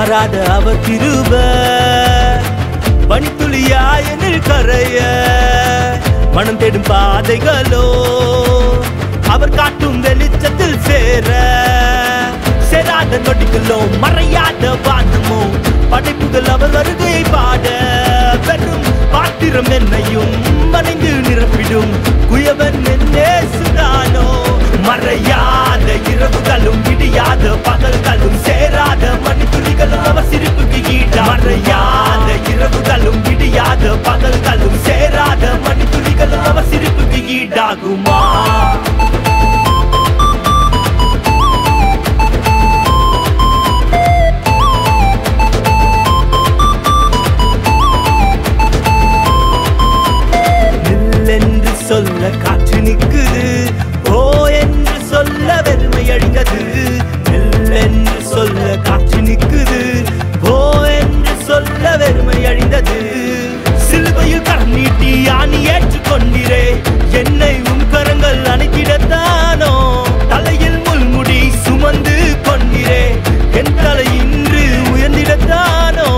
மாறாத அவர் கிருப பனித்துளியா எனில் கரைய மனம் தேடும் பாதைகளோ அவர் காட்டும் வெளிச்சத்தில் சேர சேராத நொடிகளோ மறையாத வானமோ படைப்புகள் அவர் வருகையை பாட பெரும் பாத்திரம் என்னையும் மறைந்து நிரப்பிடும் குயவன் என்னே சுதானோ மறையாத இரவுகளும் விடியாத பகல்களும் சேராத மணித்துளிகளும் அவர் சிரிப்புக்கு ஈட மறையாத இரவுகளும் விடியாத பகல்களும் சேராத மணித்துளிகளும் அவர் சிரிப்புக்கு ஈடாகுமா நில் என்று சொல்ல காற்று நிக்குது ஓ என்று சொல்ல வெறுமை அழிந்தது நில் என்று சொல்ல காற்று நிக்குது ஓ என்று சொல்ல வெறுமை அழிந்தது சிலுவையில் கரம் நீட்டி ஆணி ஏற்றுக்கொண்டிரே என்னை உன் கரங்கள் அணைத்திடத்தானோ தலையில் முள்முடி சுமந்து கொண்டிரே என் தலை இன்று உயர்ந்திடத்தானோ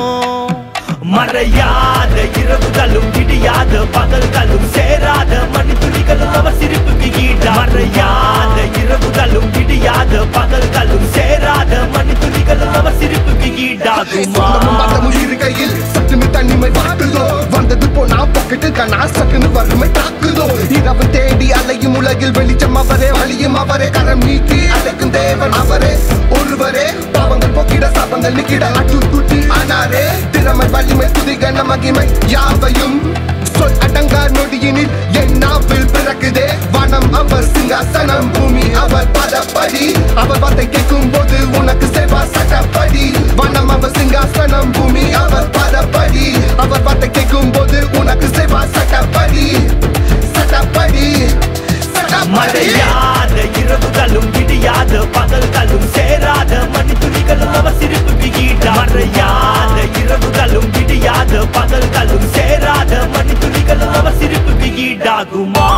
மறையாத இரவுகளும் விடியாத பகல்களும் சேராத மணித்துளிகளும் அவர் சிரிப்புக்கு ஈட மறையாத இரவுகளும் விடியாத பகல்களும் சேராத மணித்துளிகளும் அவர் சிரிப்புக்கு ஈடாகுமா சொந்தமும் பந்தமும் இருக்கையில் சட்டுன்னு தனிமை வாக்குதோ வந்தது போனா பொக்கெட்டு கனா சட்டுன்னு வறுமை தாக்குதோ இரவு தேடி அலையும் உலகில் வெளிச்சம் அவரே வழியும் அவரே கரம் நீட்டி அழைக்கும் தேவன் அவரே ஒருவரே பாவங்கள் போக்கிட சாபங்கள் நிக்கிட அட்டு குட்டி ஆனாரே திறமை வலிமை புதிகன மகிமை யாவையும் சொல் அடங்கா நொடியினில் என் நாவில் பிறக்குதே வனம் அவர் சிங்காசனம் பூமி அவர் பதப்படி அவர் வார்த்தை கேட்கும் போது உனக்கு சேவா சட்டப்படி வனம் அவர் சிங்காசனம் பூமி அவர் பதப்படி அவர் வார்த்தை கேட்கும் போது உனக்கு சேவா சட்டப்படி சட்டப்படி சட்டப்படி மறையாத இரவுகளும் விடியாத பகல்களும் சேராத மணித்துளிகளும் அவர் சிரிப்புக்கு ஈட மறையாத இரவுகளும் விடியாத பகல்களும் சேராத மணித்துளிகளும் அவர் சிரிப்புக்கு ஈடாகுமா